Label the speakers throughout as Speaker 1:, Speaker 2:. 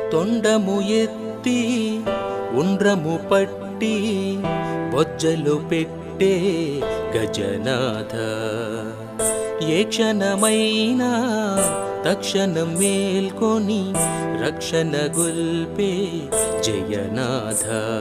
Speaker 1: తొండము ఎత్తి ఉండ్రము పట్టి బొజ్జలు పెట్టే గజనాథ ఏ క్షణమైనా తక్షణం మేల్కొని రక్షణ గొల్పే జయనాథ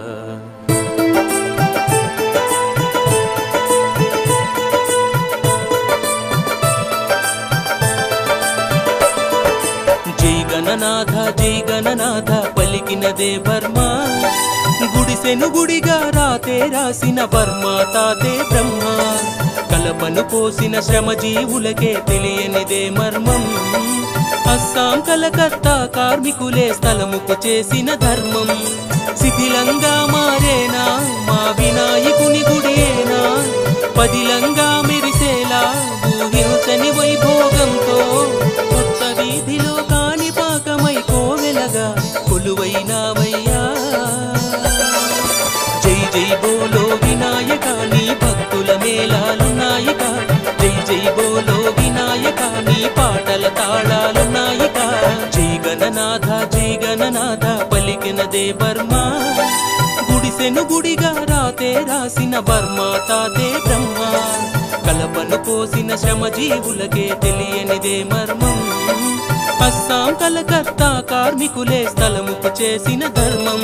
Speaker 1: జై గణనాథ జై గణనాథ పలికినదే బర్మ గుడిసెను గుడిగా రాతే రాసిన బర్మ తాతే బ్రహ్మ కలపను పోసిన శ్రమ జీవులకే తెలియనిదే మర్మం అస్సాం కలకత్తా కార్మికులే స్థలముకు చేసిన ధర్మం శిథిలంగా మారేనా మా వినాయకుని గుడేనా పదిలంగా మెరిసేలా ఊహించని వైభోగంతో కొత్త వీధిలో కాని పాకమై కోవెలగా కొలువైనావయ్యా జై జై బోలో వినాయక నీ భక్తుల మేళాలు నాయక జై జై బోలో వినాయక నీ పాటల తాళాలు నాయక జై గణనాథ జై గణనాథ పలికినదే బర్మ గుడిసెను గుడిగా రాతే రాసిన బర్మ తాతే బ్రహ్మ కలపను పోసిన శ్రమ జీవులకే తెలియనిదే మర్మం అస్సాం కలకత్తా కార్మికులే స్థలముకు చేసిన ధర్మం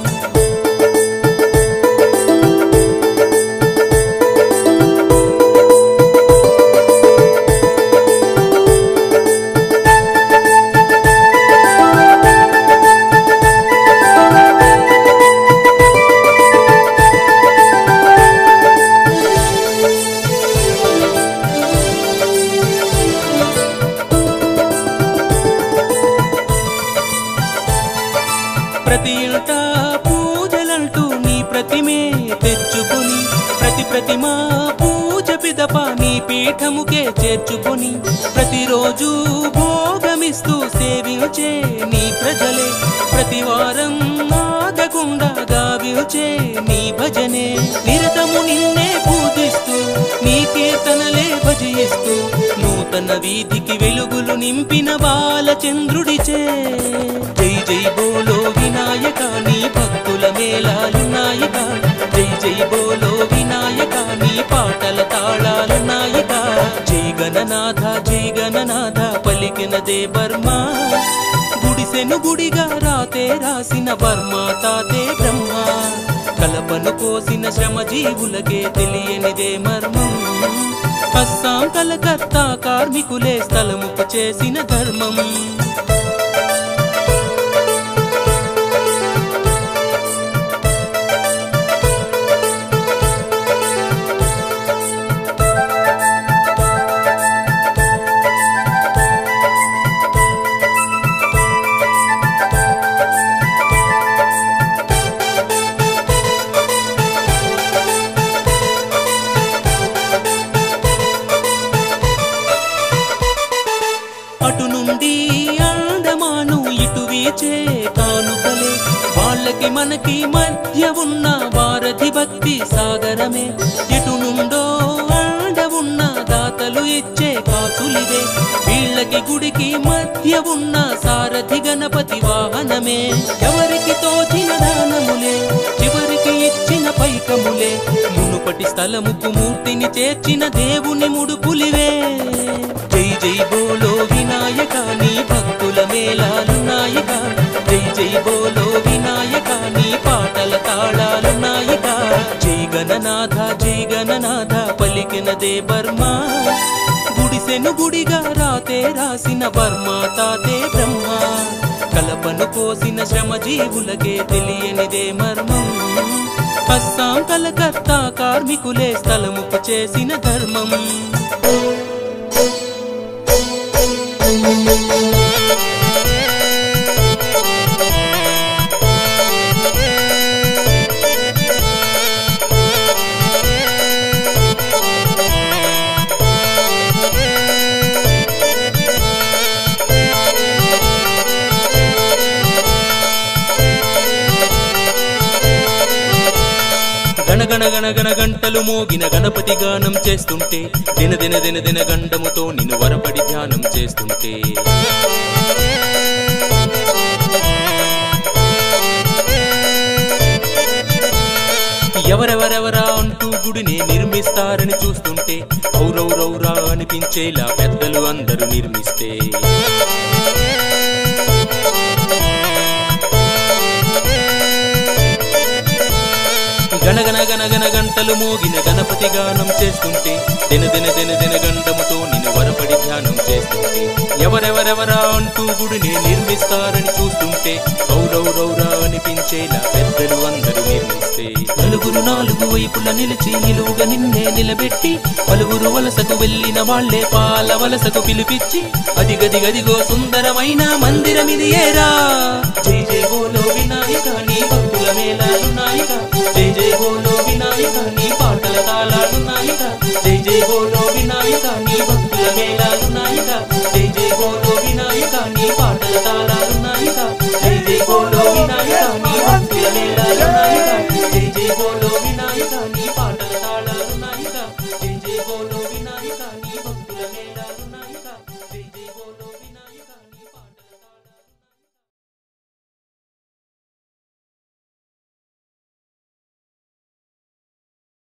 Speaker 1: ప్రతి ఇంట పూజలంటూ నీ ప్రతిమే తెచ్చుకొని ప్రతి ప్రతిమా పూజ పిదప నీ పీఠముకే చేర్చుకొని ప్రతిరోజు భోగమిస్తూ సేవించే నీ ప్రజలే ప్రతి వారం ఆగకుండా గావించే నీ భజనే నిరతము నిన్నే పూజిస్తూ నీ కీర్తనలే భజయిస్తూ నూతన వీధికి వెలుగులు నింపిన బాలచంద్రుడిచే జై జై బోలో వినాయక నీ భక్తుల మేళాలు నాయక జై జై బోలో వినాయక నీ పాటల తాళాలు నాయక జై గణనాథ జై గణనాథ పలికినదే బర్మ గుడిసెను గుడిగా రాతే రాసిన బర్మ తాతే బ్రహ్మ కలపను కోసిన శ్రమ జీవులకే తెలియనిదే మర్మం అస్సాం కలకత్తా కార్మికులే స్థలముకు చేసిన ధర్మం అటు నుండి అందమాను ఇటు వీచే కానుకలే వాళ్ళకి మనకి మధ్య ఉన్న వారధి భక్తి సాగరమే ఎటు నుండో అండ ఉన్న దాతలు ఇచ్చే కాసులివే వీళ్ళకి గుడికి మధ్య ఉన్న సారథి గణపతి వాహనమే ఎవరికి తోచిన దానములే చివరికి ఇచ్చిన పైకములే మునుపటి స్థలముకు మూర్తిని చేర్చిన దేవుని ముడుపులివే జై జై బోలో వినాయక నీ భక్తుల మేళాలు నాయక జై జై బోలో వినాయక నీ పాటల తాళాలు నాయక జై గణనాథ జై గణనాథ పలికినదే బర్మ గుడిసెను గుడిగా రాతే రాసిన బర్మ తాతే బ్రహ్మ కలపను కోసిన శ్రమ జీవులకే తెలియనిదే మర్మం అస్సాం కలకత్తా కార్మికులే స్థలముకు చేసిన ధర్మం గణగణ గణగణ గంటలు మోగిన గణపతి గానం చేస్తుంటే దిన దిన దిన దిన గండముతో నిన్ను వరపడి ధ్యానం చేస్తుంటే ఎవరెవరెవరా అంటూ గుడిని నిర్మిస్తారని చూస్తుంటే ఔరౌరౌరా అనిపించేలా పెద్దలు అందరూ నిర్మిస్తే గణగణ గణగణ గంటలు మోగిన గణపతి గానం చేస్తుంటే దిన దిన దిన దిన గండముతో నిన్ను వరపడి ధ్యానం చేస్తుంటే ఎవరెవరెవరా అంటూ గుడిని నిర్మిస్తారని చూస్తుంటే రౌరౌరౌరా అనిపించేలా పెద్దలు అందరూ నిర్మిస్తే నలుగురు నాలుగు వైపుల నిలిచి నిలువుగా నిన్నే నిలబెట్టి పలువురు వలసకు వెళ్ళిన వాళ్లే పాల వలసకు పిలిపించి అదిగది గదిగో సుందరమైన మందిరమిది ఏరా జై జై బోలో వినాయక నీ భక్తుల మేళాలు నాయక జై జై బోలో వినాయక నీ పాటల తాళాలు నాయక జై జై బోలో వినాయక నీ భక్తుల మేళాలు నాయక జై జై బోలో వినాయక నీ పాటల తాళాలు నాయక జై జై బోలో వినాయక నీ భక్తుల మేళాలు నాయక జై జై బోలో వినాయక నీ పాటల తాళాలు నాయక జై జై బోలో వినాయక నీ భక్తుల మేళాలు